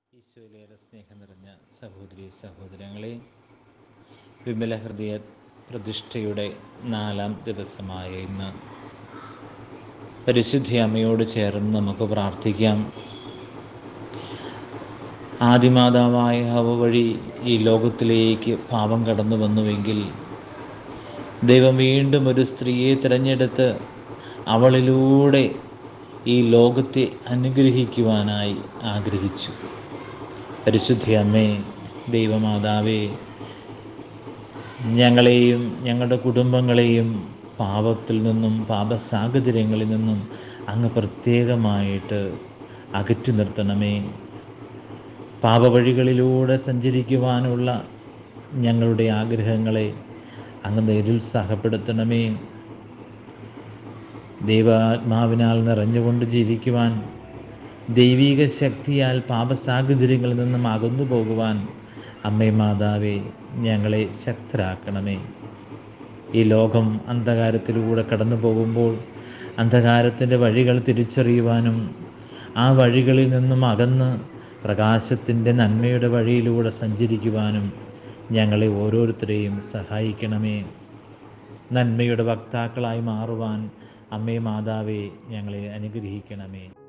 ഈശോയിലേറെ സ്നേഹം നിറഞ്ഞ സഹോദരി സഹോദരങ്ങളെ വിമല ഹൃദയ പ്രതിഷ്ഠയുടെ നാലാം ദിവസമായ ഇന്ന് പരിശുദ്ധി അമ്മയോട് ചേർന്ന് നമുക്ക് പ്രാർത്ഥിക്കാം ആദിമാതാവായ ഹവ വഴി ഈ ലോകത്തിലേക്ക് പാപം കടന്നു വന്നുവെങ്കിൽ ദൈവം വീണ്ടും ഒരു സ്ത്രീയെ തിരഞ്ഞെടുത്ത് അവളിലൂടെ ഈ ലോകത്തെ അനുഗ്രഹിക്കുവാനായി ആഗ്രഹിച്ചു പരിശുദ്ധ അമ്മേ ദൈവമാതാവേ ഞങ്ങളെയും ഞങ്ങളുടെ കുടുംബങ്ങളെയും പാപത്തിൽ നിന്നും പാപ സാഹചര്യങ്ങളിൽ നിന്നും അങ്ങ് പ്രത്യേകമായിട്ട് അകറ്റി നിർത്തണമേ പാപവഴികളിലൂടെ സഞ്ചരിക്കുവാനുള്ള ഞങ്ങളുടെ ആഗ്രഹങ്ങളെ അങ്ങ് നിരുത്സാഹപ്പെടുത്തണമേ ദൈവാത്മാവിനാൽ നിറഞ്ഞുകൊണ്ട് ജീവിക്കുവാൻ ദൈവിക ശക്തിയാൽ പാപസാഹചര്യങ്ങളിൽ നിന്നും അകന്നു പോകുവാൻ അമ്മേ മാതാവേ ഞങ്ങളെ ശക്തരാക്കണമേ ഈ ലോകം അന്ധകാരത്തിലൂടെ കടന്നു പോകുമ്പോൾ അന്ധകാരത്തിൻ്റെ വഴികൾ തിരിച്ചറിയുവാനും ആ വഴികളിൽ നിന്നും അകന്ന് പ്രകാശത്തിൻ്റെ നന്മയുടെ വഴിയിലൂടെ സഞ്ചരിക്കുവാനും ഞങ്ങളെ ഓരോരുത്തരെയും സഹായിക്കണമേ നന്മയുടെ വക്താക്കളായി മാറുവാൻ അമ്മേ മാതാവേ ഞങ്ങളെ അനുഗ്രഹിക്കണമേ